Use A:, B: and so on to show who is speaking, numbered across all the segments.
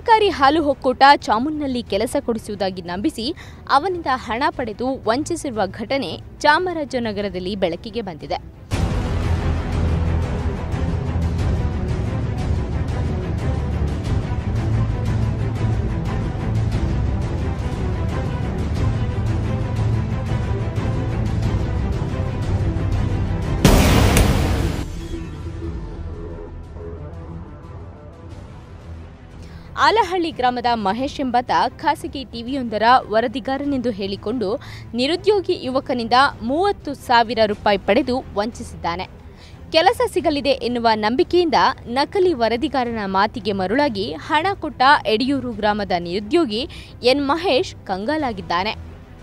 A: ಸಹಕಾರಿ ಹಾಲು ಒಕ್ಕೂಟ ಚಾಮುಲ್ನಲ್ಲಿ ಕೆಲಸ ಕೊಡಿಸುವುದಾಗಿ ನಂಬಿಸಿ ಅವನಿಂದ ಹಣ ಪಡೆದು ವಂಚಿಸಿರುವ ಘಟನೆ ಚಾಮರಾಜನಗರದಲ್ಲಿ ಬೆಳಕಿಗೆ ಬಂದಿದೆ ಆಲಹಳ್ಳಿ ಗ್ರಾಮದ ಮಹೇಶ್ ಎಂಬಾತ ಖಾಸಗಿ ಟಿವಿಯೊಂದರ ವರದಿಗಾರನೆಂದು ಹೇಳಿಕೊಂಡು ನಿರುದ್ಯೋಗಿ ಯುವಕನಿಂದ ಮೂವತ್ತು ಸಾವಿರ ರೂಪಾಯಿ ಪಡೆದು ವಂಚಿಸಿದ್ದಾನೆ ಕೆಲಸ ಸಿಗಲಿದೆ ಎನ್ನುವ ನಂಬಿಕೆಯಿಂದ ನಕಲಿ ವರದಿಗಾರನ ಮಾತಿಗೆ ಮರುಳಾಗಿ ಹಣ ಕೊಟ್ಟ ಯಡಿಯೂರು ಗ್ರಾಮದ ನಿರುದ್ಯೋಗಿ ಎನ್ ಮಹೇಶ್ ಕಂಗಾಲಾಗಿದ್ದಾನೆ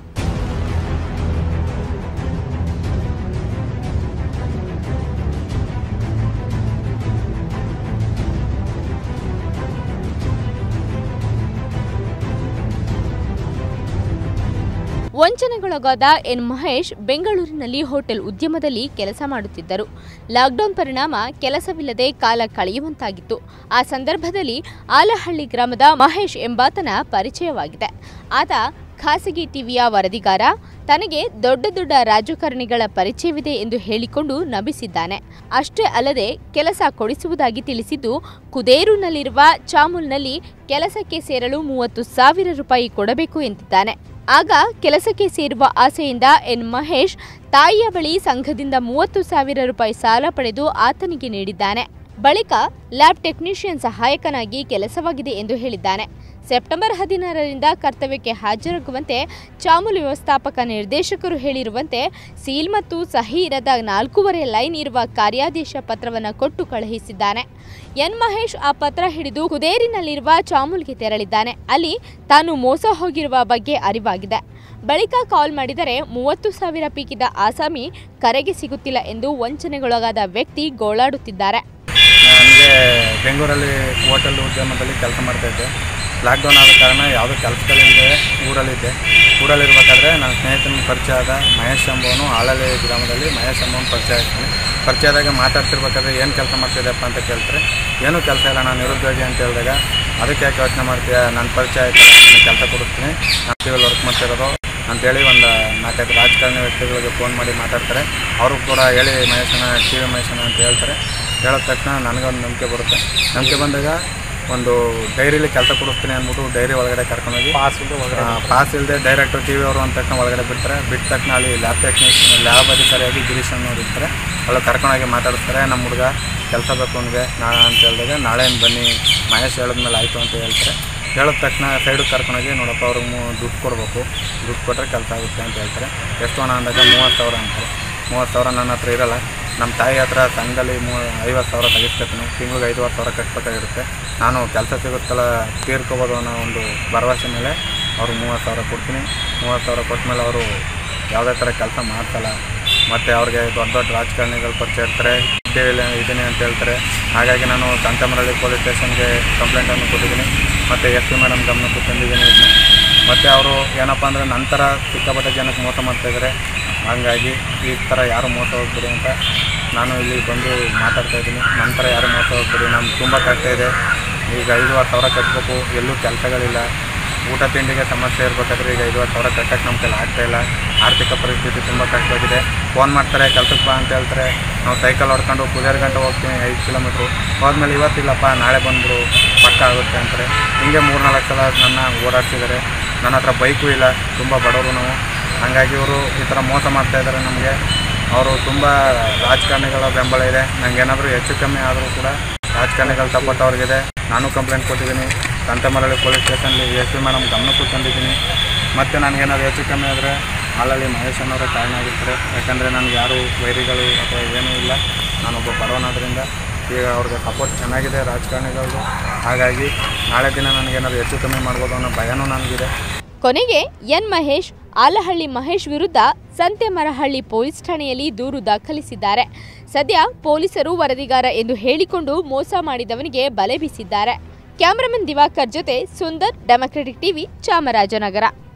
A: ವಂಚನೆಗೊಳಗಾದ ಎನ್ ಮಹೇಶ್ ಬೆಂಗಳೂರಿನಲ್ಲಿ ಹೋಟೆಲ್ ಉದ್ಯಮದಲ್ಲಿ ಕೆಲಸ ಮಾಡುತ್ತಿದ್ದರು ಲಾಕ್ಡೌನ್ ಪರಿಣಾಮ ಕೆಲಸವಿಲ್ಲದೆ ಕಾಲ ಕಳೆಯುವಂತಾಗಿತ್ತು ಆ ಸಂದರ್ಭದಲ್ಲಿ ಆಲಹಳ್ಳಿ ಗ್ರಾಮದ ಮಹೇಶ್ ಎಂಬಾತನ ಪರಿಚಯವಾಗಿದೆ ಆತ ಖಾಸಗಿ ಟಿವಿಯ ವರದಿಗಾರ ತನಗೆ ದೊಡ್ಡ ದೊಡ್ಡ ರಾಜಕಾರಣಿಗಳ ಪರಿಚಯವಿದೆ ಎಂದು ಹೇಳಿಕೊಂಡು ನಂಬಿಸಿದ್ದಾನೆ ಅಷ್ಟೇ ಅಲ್ಲದೆ ಕೆಲಸ ಕೊಡಿಸುವುದಾಗಿ ತಿಳಿಸಿದ್ದು ಕುದೇರುನಲ್ಲಿರುವ ಚಾಮುಲ್ನಲ್ಲಿ ಕೆಲಸಕ್ಕೆ ಸೇರಲು ಮೂವತ್ತು ಸಾವಿರ ರೂಪಾಯಿ ಕೊಡಬೇಕು ಎಂದಿದ್ದಾನೆ ಆಗ ಕೆಲಸಕ್ಕೆ ಸೇರುವ ಆಸೆಯಿಂದ ಎನ್ ಮಹೇಶ್ ತಾಯಿಯ ಬಳಿ ಸಂಘದಿಂದ ಮೂವತ್ತು ಸಾವಿರ ರೂಪಾಯಿ ಸಾಲ ಪಡೆದು ಆತನಿಗೆ ನೀಡಿದ್ದಾನೆ ಬಳಿಕ ಲ್ಯಾಬ್ ಟೆಕ್ನಿಷಿಯನ್ ಸಹಾಯಕನಾಗಿ ಕೆಲಸವಾಗಿದೆ ಎಂದು ಹೇಳಿದ್ದಾನೆ ಸೆಪ್ಟೆಂಬರ್ ಹದಿನಾರರಿಂದ ಕರ್ತವ್ಯಕ್ಕೆ ಹಾಜರಾಗುವಂತೆ ಚಾಮುಲ್ ವ್ಯವಸ್ಥಾಪಕ ನಿರ್ದೇಶಕರು ಹೇಳಿರುವಂತೆ ಸೀಲ್ ಮತ್ತು ಸಹಿ ಇರದ ನಾಲ್ಕೂವರೆ ಲೈನ್ ಇರುವ ಕಾರ್ಯಾದೇಶ ಪತ್ರವನ್ನು ಕೊಟ್ಟು ಕಳುಹಿಸಿದ್ದಾನೆ ಎನ್ ಮಹೇಶ್ ಆ ಪತ್ರ ಹಿಡಿದು ಕುದೇರಿನಲ್ಲಿರುವ ಚಾಮುಲ್ಗೆ ತೆರಳಿದ್ದಾನೆ ಅಲ್ಲಿ ತಾನು ಮೋಸ ಹೋಗಿರುವ ಬಗ್ಗೆ ಅರಿವಾಗಿದೆ ಬಳಿಕ ಕಾಲ್ ಮಾಡಿದರೆ ಮೂವತ್ತು ಸಾವಿರ ಪೀಕಿದ ಆಸಾಮಿ ಕರೆಗೆ ಸಿಗುತ್ತಿಲ್ಲ ಎಂದು ವಂಚನೆಗೊಳಗಾದ ವ್ಯಕ್ತಿ ಗೋಳಾಡುತ್ತಿದ್ದಾರೆ
B: ನನಗೆ ಬೆಂಗಳೂರಲ್ಲಿ ಹೋಟೆಲ್ ಉದ್ಯಮದಲ್ಲಿ ಕೆಲಸ ಮಾಡ್ತಾಯಿದ್ದೆ ಲಾಕ್ಡೌನ್ ಆದ ಕಾರಣ ಯಾವುದೋ ಕೆಲಸಗಳಿಲ್ಲದೆ ಊರಲ್ಲಿದ್ದೆ ಊರಲ್ಲಿರ್ಬೇಕಾದ್ರೆ ನನ್ನ ಸ್ನೇಹಿತನ ಪರಿಚಯ ಆದ ಮಹೇಶ್ ಎಂಬವನು ಆಳಲೆ ಗ್ರಾಮದಲ್ಲಿ ಮಹೇಶ್ ಎಂಬವನು ಪರಿಚಯ ಆಗ್ತಾನೆ ಪರಿಚಯ ಆದಾಗ ಮಾತಾಡ್ತಿರ್ಬೇಕಾದ್ರೆ ಏನು ಕೆಲಸ ಮಾಡ್ತಿದ್ದೆಪ್ಪ ಅಂತ ಕೇಳ್ತಾರೆ ಏನೂ ಕೆಲಸ ಇಲ್ಲ ನಾನು ನಿರುದ್ಯೋಗಿ ಅಂತ ಹೇಳಿದಾಗ ಅದಕ್ಕೆ ಯಾಕೆ ಯೋಚನೆ ಮಾಡ್ತೀಯ ನನ್ನ ಪರಿಚಯ ಆಯ್ತು ನಾನು ಕೆಲಸ ಕೊಡಿಸ್ತೀನಿ ನಾನು ಟಿವಿಯಲ್ಲಿ ವರ್ಕ್ ಮಾಡ್ತಿರೋದು ಅಂತೇಳಿ ಒಂದು ನಾಲ್ಕೈದು ರಾಜಕಾರಣಿ ವ್ಯಕ್ತಿಗಳಿಗೆ ಫೋನ್ ಮಾಡಿ ಮಾತಾಡ್ತಾರೆ ಅವರು ಕೂಡ ಹೇಳಿ ಮಹೇಶನ ಟಿ ವಿ ಮಹೇಶನ ಅಂತ ಹೇಳ್ತಾರೆ ಹೇಳಿದ ತಕ್ಷಣ ನನಗೊಂದು ನಂಬಿಕೆ ಬರುತ್ತೆ ನಂಬಿಕೆ ಬಂದಾಗ ಒಂದು ಡೈರಿಲಿ ಕೆಲಸ ಕೊಡಿಸ್ತೀನಿ ಅಂದ್ಬಿಟ್ಟು ಡೈರಿ ಒಳಗಡೆ ಕರ್ಕೊಂಡೋಗಿ ಪಾಸ್ ಇಲ್ಲದೆ ಪಾಸ್ ಇಲ್ಲದೆ ಡೈರೆಕ್ಟ್ ಟಿ ವಿ ಅವರು ಅಂದ ತಕ್ಷಣ ಒಳಗಡೆ ಬಿಡ್ತಾರೆ ಬಿಟ್ಟ ತಕ್ಷಣ ಅಲ್ಲಿ ಲ್ಯಾಬ್ ಟೆಕ್ನಿಷಿಯನ್ ಲ್ಯಾಬ್ ಅಧಿಕಾರಿಯಾಗಿ ಗಿರೀಶ್ ಅನ್ನೋರು ಇರ್ತಾರೆ ಅಲ್ಲಿ ಕರ್ಕೊಂಡೋಗಿ ಮಾತಾಡಿಸ್ತಾರೆ ನಮ್ಮ ಹುಡುಗ ಕೆಲಸ ಬೇಕು ಅವನಿಗೆ ನಾಳೆ ಅಂತ ಹೇಳಿದಾಗ ನಾಳೆ ಬನ್ನಿ ಮಹೇಶ್ ಹೇಳಿದ್ಮೇಲೆ ಆಯಿತು ಅಂತ ಹೇಳ್ತಾರೆ ಹೇಳಿದ ತಕ್ಷಣ ಸೈಡಿಗೆ ಕರ್ಕೊಂಡೋಗಿ ನೋಡಪ್ಪ ಅವ್ರಿಗೆ ಮೂ ದುಡ್ಡು ಕೊಡಬೇಕು ದುಡ್ಡು ಕೊಟ್ಟರೆ ಕೆಲಸ ಆಗುತ್ತೆ ಅಂತ ಹೇಳ್ತಾರೆ ಎಷ್ಟು ಹಣ ಅಂದಾಗ ಮೂವತ್ತು ಸಾವಿರ ಅಂತಾರೆ ಮೂವತ್ತು ಸಾವಿರ ನನ್ನ ಹತ್ರ ಇರಲ್ಲ ನಮ್ಮ ತಾಯಿ ಹತ್ರ ಸಂಘದಲ್ಲಿ ಮೂ ಐವತ್ತು ಸಾವಿರ ತೆಗಿಸ್ಕೊತೀನಿ ತಿಂಗ್ಳಿಗೆ ಐದುವರೆ ಸಾವಿರ ಕಟ್ಬೇಕಾಗಿರುತ್ತೆ ನಾನು ಕೆಲಸ ಸಿಗುತ್ತಲ್ಲ ತೀರ್ಕೋಬೋದು ಅನ್ನೋ ಒಂದು ಭರವಸೆ ಮೇಲೆ ಅವ್ರಿಗೆ ಮೂವತ್ತು ಸಾವಿರ ಕೊಡ್ತೀನಿ ಮೂವತ್ತು ಸಾವಿರ ಕೊಟ್ಟ ಮೇಲೆ ಅವರು ಯಾವುದೇ ಥರ ಕೆಲಸ ಮಾಡ್ಸಲ್ಲ ಮತ್ತು ಅವ್ರಿಗೆ ದೊಡ್ಡ ದೊಡ್ಡ ರಾಜಕಾರಣಿಗಳು ಪರಿಚಯ ಇರ್ತಾರೆ ಟಿ ವಿಲಿ ಇದ್ದೀನಿ ಅಂತ ಹೇಳ್ತಾರೆ ಹಾಗಾಗಿ ನಾನು ಸಂತಮರಳ್ಳಿ ಪೊಲೀಸ್ ಸ್ಟೇಷನ್ಗೆ ಕಂಪ್ಲೇಂಟನ್ನು ಕೊಟ್ಟಿದ್ದೀನಿ ಮತ್ತು ಎಸ್ ಪಿ ಮೇಡಮ್ ಗಮನಕ್ಕೂ ತಂದಿದ್ದೀನಿ ಇದನ್ನ ಮತ್ತು ಅವರು ಏನಪ್ಪ ಅಂದರೆ ನಂತರ ಸಿಕ್ಕಾಪಟ್ಟೆ ಜನಕ್ಕೆ ಮೋಸ ಮಾಡ್ತಾಯಿದ್ದಾರೆ ಹಾಗಾಗಿ ಈ ಥರ ಯಾರು ಮೋಸ ಹೋಗ್ಬಿಡಿ ಅಂತ ನಾನು ಇಲ್ಲಿ ಬಂದು ಮಾತಾಡ್ತಾ ಇದ್ದೀನಿ ನಂತರ ಯಾರು ಮೋಸ ಹೋಗ್ಬಿಡಿ ನಮ್ಗೆ ತುಂಬ ಕಷ್ಟ ಇದೆ ಈಗ ಐದುವರೆ ಸಾವಿರ ಕಟ್ಟಬೇಕು ಎಲ್ಲೂ ಕೆಲಸಗಳಿಲ್ಲ ಊಟ ತಿಂಡಿಗೆ ಸಮಸ್ಯೆ ಇರಬೇಕಾದ್ರೆ ಈಗ ಐದುವರೆ ಸಾವಿರ ಕಟ್ಟಕ್ಕೆ ನಮ್ಮ ಕೈಲಿ ಆಗ್ತಾಯಿಲ್ಲ ಆರ್ಥಿಕ ಪರಿಸ್ಥಿತಿ ತುಂಬ ಕಷ್ಟವಾಗಿದೆ ಫೋನ್ ಮಾಡ್ತಾರೆ ಕೆಲ್ಸಕ್ಕೆ ಬಾ ಅಂತ ಹೇಳ್ತಾರೆ ನಾವು ಸೈಕಲ್ ಹೊಡ್ಕೊಂಡು ಕುದಿಯರ್ ಗಂಟೆ ಹೋಗ್ತೀನಿ ಐದು ಕಿಲೋಮೀಟ್ರು ಹೋದ್ಮೇಲೆ ಇವತ್ತಿಲ್ಲಪ್ಪ ನಾಳೆ ಬಂದರು ಪಕ್ಕ ಆಗುತ್ತೆ ಅಂತಾರೆ ಹಿಂಗೆ ಮೂರು ನಾಲ್ಕು ಸಲ ನನ್ನ ಓಡಾಡ್ಸಿದ್ದಾರೆ ನನ್ನ ಹತ್ರ ಬೈಕು ಇಲ್ಲ ತುಂಬ ಬಡವರು ನಾವು ಹಾಗಾಗಿ ಇವರು ಈ ಥರ ಮೋಸ ಮಾಡ್ತಾ ಇದ್ದಾರೆ ನಮಗೆ ಅವರು ತುಂಬ ರಾಜಕಾರಣಿಗಳ ಬೆಂಬಲ ಇದೆ ನನಗೇನಾದರೂ ಹೆಚ್ಚು ಕಮ್ಮಿ ಆದರೂ ಕೂಡ ರಾಜಕಾರಣಿಗಳ ಸಪೋರ್ಟ್ ಅವ್ರಿಗಿದೆ ನಾನು ಕಂಪ್ಲೇಂಟ್ ಕೊಟ್ಟಿದ್ದೀನಿ ಸಂತಮರಳ್ಳಿ ಪೊಲೀಸ್ ಸ್ಟೇಷನಲ್ಲಿ ಎಸ್ ಪಿ ಮೇಡಮ್ ಗಮನಕ್ಕೂ ತಂದಿದ್ದೀನಿ ಮತ್ತು ನನಗೇನಾದ್ರು ಹೆಚ್ಚು ಕಮ್ಮಿ ಆದರೆ ಹಾಲಲ್ಲಿ ಮಹೇಶ್ ಅನ್ನೋರೇ ಕಾರಣ ಆಗಿರ್ತಾರೆ ಯಾಕಂದರೆ ನನಗೆ ಯಾರು ವೈರಿಗಳು ಅಥವಾ ಏನೂ ಇಲ್ಲ ನಾನೊಬ್ಬ ಬಡವನಾದ್ರಿಂದ ಈಗ ಅವ್ರಿಗೆ ಸಪೋರ್ಟ್ ಚೆನ್ನಾಗಿದೆ ರಾಜಕಾರಣಿಗಳದ್ದು ಹಾಗಾಗಿ ನಾಳೆ ದಿನ ನನಗೇನಾದ್ರು ಹೆಚ್ಚು ಕಮ್ಮಿ ಮಾಡ್ಬೋದು ಅನ್ನೋ ಭಯನೂ ನನಗಿದೆ
A: ಕೊನೆಗೆ ಎನ್ ಮಹೇಶ್ ಆಲಹಳ್ಳಿ ಮಹೇಶ್ ವಿರುದ್ಧ ಸಂತೆಮರಹಳ್ಳಿ ಪೊಲೀಸ್ ಠಾಣೆಯಲ್ಲಿ ದೂರು ದಾಖಲಿಸಿದ್ದಾರೆ ಸದ್ಯ ಪೊಲೀಸರು ವರದಿಗಾರ ಎಂದು ಹೇಳಿಕೊಂಡು ಮೋಸ ಮಾಡಿದವನಿಗೆ ಬಲೆ ಬೀಸಿದ್ದಾರೆ ಕ್ಯಾಮರಾಮನ್ ದಿವಾಕರ್ ಜೊತೆ ಸುಂದರ್ ಡೆಮೊಕ್ರೆಟಿಕ್ ಟಿವಿ ಚಾಮರಾಜನಗರ